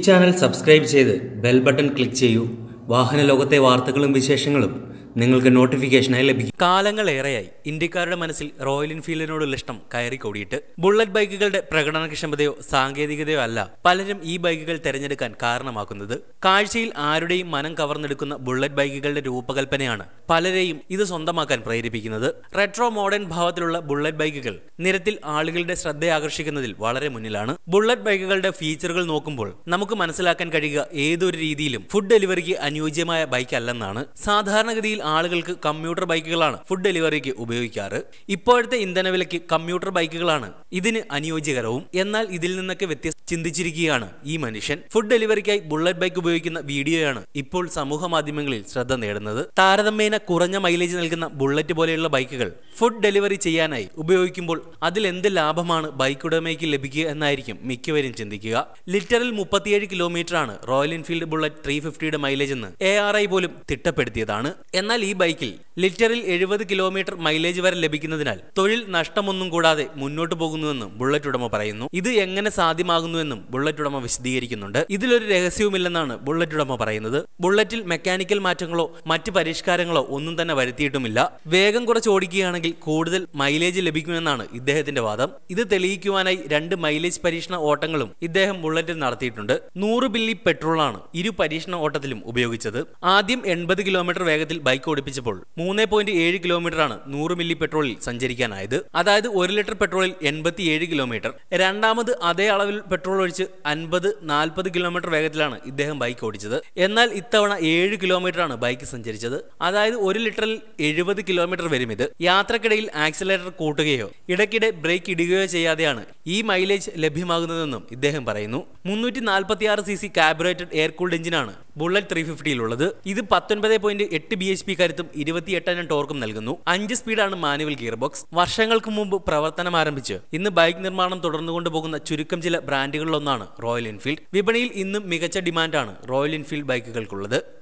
channel subscribe ചെയ്ത് bell button click ചെയ്യൂ വാഹന ലോകത്തെ വാർത്തകളും വിശേഷങ്ങളും നിങ്ങൾക്ക് നോട്ടിഫിക്കേഷനായി ലഭിക്കും കാലങ്ങളേറെയായി ഇന്ത്യക്കാരുടെ മനസ്സിൽ റോയൽ എൻഫീൽഡിനോടുള്ള ഇഷ്ടം കയറി കൂടിയിട്ട് ബുള്ളറ്റ് ബൈക്കുകളുടെ പ്രകടനക്ഷമതയോ സാങ്കേതികതയോ അല്ല പലരും ഈ ബൈക്കുകൾ തിരഞ്ഞെടുക്കാൻ കാരണമാക്കുന്നത് കാഴ്ചയിൽ ആരുടെയും മനം കവർന്നെടുക്കുന്ന ബുള്ളറ്റ് ബൈക്കുകളുടെ രൂപകൽപ്പനയാണ് പലരെയും ഇത് സ്വന്തമാക്കാൻ പ്രേരിപ്പിക്കുന്നത് റെട്രോ മോഡേൺ ഭാവത്തിലുള്ള ബുള്ളറ്റ് ബൈക്കുകൾ നിരത്തിൽ ആളുകളുടെ ശ്രദ്ധയാകർഷിക്കുന്നതിൽ വളരെ മുന്നിലാണ് ബുള്ളറ്റ് ബൈക്കുകളുടെ ഫീച്ചറുകൾ നോക്കുമ്പോൾ നമുക്ക് മനസ്സിലാക്കാൻ കഴിയുക ഏതൊരു രീതിയിലും ഫുഡ് ഡെലിവറിക്ക് അനുയോജ്യമായ ബൈക്ക് അല്ലെന്നാണ് സാധാരണഗതിയിൽ ആളുകൾക്ക് കമ്പ്യൂട്ടർ ബൈക്കുകളാണ് ഫുഡ് ഡെലിവറിക്ക് ഉപയോഗിക്കാറ് ഇപ്പോഴത്തെ ഇന്ധനവിലയ്ക്ക് കമ്പ്യൂട്ടർ ബൈക്കുകളാണ് ഇതിന് അനുയോജ്യകരവും എന്നാൽ ഇതിൽ നിന്നൊക്കെ വ്യത്യസ്ത ചിന്തിച്ചിരിക്കുകയാണ് ഈ മനുഷ്യൻ ഫുഡ് ഡെലിവറിക്കായി ബുള്ളറ്റ് ബൈക്ക് ഉപയോഗിക്കുന്ന വീഡിയോയാണ് ഇപ്പോൾ സമൂഹ മാധ്യമങ്ങളിൽ ശ്രദ്ധ നേടുന്നത് താരതമ്യേന കുറഞ്ഞ മൈലേജ് നൽകുന്ന ബുള്ളറ്റ് പോലെയുള്ള ബൈക്കുകൾ ഫുഡ് ഡെലിവറി ചെയ്യാനായി ഉപയോഗിക്കുമ്പോൾ അതിൽ എന്ത് ലാഭമാണ് ബൈക്ക് ഉടമയ്ക്ക് ലഭിക്കുക എന്നായിരിക്കും മിക്കവരും ചിന്തിക്കുക ലിറ്ററിൽ മുപ്പത്തിയേഴ് കിലോമീറ്റർ ആണ് റോയൽ എൻഫീൽഡ് ബുള്ളറ്റ് ത്രീ ഫിഫ്റ്റിയുടെ മൈലേജ് എന്ന് എ ആർ ഐ പോലും തിട്ടപ്പെടുത്തിയതാണ് എന്നാൽ ഈ ബൈക്കിൽ ലിറ്ററിൽ എഴുപത് കിലോമീറ്റർ മൈലേജ് വരെ ലഭിക്കുന്നതിനാൽ തൊഴിൽ നഷ്ടമൊന്നും കൂടാതെ മുന്നോട്ട് പോകുന്നുവെന്നും ബുള്ളറ്റ് ഉടമ പറയുന്നു ഇത് എങ്ങനെ സാധ്യമാകുന്നുവെന്നും ബുള്ളറ്റ് ഉടമ വിശദീകരിക്കുന്നുണ്ട് ഇതിലൊരു രഹസ്യവുമില്ലെന്നാണ് ബുള്ളറ്റ് ഉടമ പറയുന്നത് ബുള്ളറ്റിൽ മെക്കാനിക്കൽ മാറ്റങ്ങളോ മറ്റ് പരിഷ്കാരങ്ങളോ ഒന്നും തന്നെ വരുത്തിയിട്ടുമില്ല വേഗം കുറച്ച് ഓടിക്കുകയാണെങ്കിൽ കൂടുതൽ മൈലേജ് ലഭിക്കുമെന്നാണ് ഇദ്ദേഹത്തിന്റെ വാദം ഇത് തെളിയിക്കുവാനായി രണ്ട് മൈലേജ് പരീക്ഷണ ഓട്ടങ്ങളും ഇദ്ദേഹം ബുള്ളറ്റിൽ നടത്തിയിട്ടുണ്ട് നൂറ് ബില്ലി പെട്രോളാണ് ഇരു പരീക്ഷണ ഓട്ടത്തിലും ഉപയോഗിച്ചത് ആദ്യം എൺപത് കിലോമീറ്റർ വേഗത്തിൽ ബൈക്ക് ഓടിപ്പിച്ചപ്പോൾ മൂന്ന് പോയിന്റ് ഏഴ് കിലോമീറ്റർ ആണ് നൂറ് മില്ലി പെട്രോളിൽ സഞ്ചരിക്കാനായത് അതായത് ഒരു ലിറ്റർ പെട്രോളിൽ എൺപത്തി ഏഴ് കിലോമീറ്റർ രണ്ടാമത് അതേ അളവിൽ പെട്രോൾ ഒഴിച്ച് അൻപത് നാൽപ്പത് കിലോമീറ്റർ വേഗത്തിലാണ് ഇദ്ദേഹം ബൈക്ക് ഓടിച്ചത് എന്നാൽ ഇത്തവണ ഏഴ് കിലോമീറ്റർ ആണ് ബൈക്ക് സഞ്ചരിച്ചത് അതായത് ഒരു ലിറ്ററിൽ എഴുപത് കിലോമീറ്റർ വരും ഇത് യാത്രക്കിടയിൽ ആക്സിലേറ്റർ കൂട്ടുകയോ ഇടയ്ക്കിടെ ബ്രേക്ക് ഇടുകയോ ചെയ്യാതെയാണ് ഈ മൈലേജ് ലഭ്യമാകുന്നതെന്നും ഇദ്ദേഹം പറയുന്നു മുന്നൂറ്റി നാൽപ്പത്തി ആറ് C C carburetted air cooled എഞ്ചിനാണ് ബുള്ളറ്റ് ത്രീ ഫിഫ്റ്റിയിലുള്ളത് ഇത് പത്തൊൻപത് പോയിന്റ് എട്ട് ബി എച്ച് പി കരുത്തും ഇരുപത്തിയെട്ടായിരം ടോർക്കും നൽകുന്നു അഞ്ച് സ്പീഡാണ് മാനുവൽ ഗിയർ ബോക്സ് വർഷങ്ങൾക്ക് മുമ്പ് പ്രവർത്തനം ആരംഭിച്ച് ഇന്ന് ബൈക്ക് നിർമ്മാണം തുടർന്നുകൊണ്ട് പോകുന്ന ചുരുക്കം ചില ബ്രാൻഡുകളിലൊന്നാണ് റോയൽ എൻഫീൽഡ് വിപണിയിൽ ഇന്നും മികച്ച ഡിമാൻഡാണ് റോയൽ എൻഫീൽഡ് ബൈക്കുകൾക്കുള്ളത്